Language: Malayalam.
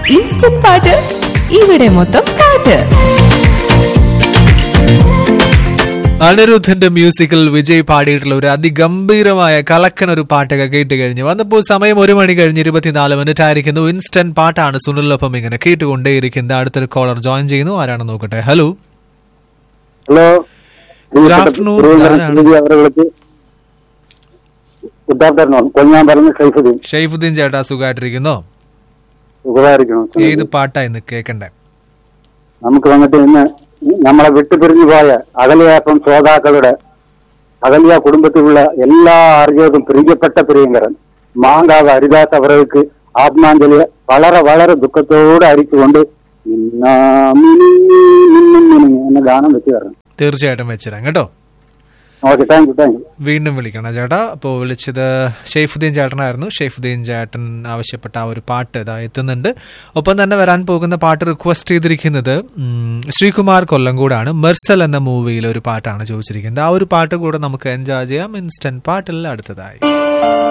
ഇൻസ്റ്റന്റ് പാട്ട് ഇവിടെ മൊത്തം പാട്ട് അനിരുദ്ധന്റെ മ്യൂസിക്കിൽ വിജയ് പാടിയിട്ടുള്ള ഒരു അതിഗംഭീരമായ കലക്കൻ ഒരു പാട്ടൊക്കെ കേട്ട് കഴിഞ്ഞു വന്നപ്പോൾ സമയം ഒരു മണി കഴിഞ്ഞ് ഇരുപത്തിനാല് മിനിറ്റ് ആയിരിക്കുന്നു ഇൻസ്റ്റന്റ് പാട്ടാണ് സുനിലൊപ്പം ഇങ്ങനെ കേട്ടുകൊണ്ടേയിരിക്കുന്നത് അടുത്തൊരു കോളർ ജോയിൻ ചെയ്യുന്നു ആരാണെന്ന് നോക്കട്ടെ ഹലോ ഹലോ Good afternoon. ആരാണ്? അവர்களுக்கு ഗുഡ് ആഫ്റ്റർനൂൺ കൊഞ്ഞാൻ പറഞ്ഞ സൈഫുദ്ദീൻ ഷെയ്ഫുദ്ദീൻ ചേട്ടാ സുഖമായിട്ടിരിക്കുന്നോ ഉപകാരിക്കണം ഏത് പാട്ടാ ഇന്ന് കേൾക്കണ്ടേ നമുക്ക് വന്നിട്ട് ഇന്ന് നമ്മളെ വിട്ടുപിരിഞ്ഞു പോയ അകലിയാപ്പം ശ്രോതാക്കളുടെ അകലിയ കുടുംബത്തിലുള്ള എല്ലാ ആർജവും പ്രിയപ്പെട്ട പ്രിയങ്കരൻ മാങ്കാവ് ഹരിദാസ് അവർക്ക് ആത്മാഞ്ജലി വളരെ വളരെ ദുഃഖത്തോടെ അരിച്ചുകൊണ്ട് ഇന്നാ മിനുങ്ങി മിന്നും മിനുങ്ങി എന്ന ഗാനം വെച്ച് തരണം തീർച്ചയായിട്ടും വെച്ചിരാം കേട്ടോ okay thank you thank you വീണ്ടും വിളിക്കണം ചേട്ടാ അപ്പോൾ വിളിച്ചത് ഷെയ്ഫുദ്ദീൻ ചേട്ടനായിരുന്നു ഷെയ്ഫുദ്ദീൻ ചേട്ടൻ ആവശ്യപ്പെട്ട ആ ഒരു പാട്ട് ഇതാ എത്തുന്നുണ്ട് ഒപ്പം തന്നെ വരാൻ പോകുന്ന പാട്ട് റിക്വസ്റ്റ് ചെയ്തിരിക്കുന്നത് ഉം, ശ്രീകുമാർ കൊല്ലംകൂടാണ് മെർസൽ എന്ന മൂവിയിൽ ഒരു പാട്ടാണ് ചോദിച്ചിരിക്കുന്നത് ആ ഒരു പാട്ട് കൂടെ നമുക്ക് എൻജോയ് ചെയ്യാം ഇൻസ്റ്റന്റ് പാട്ടിൽ അടുത്തതായി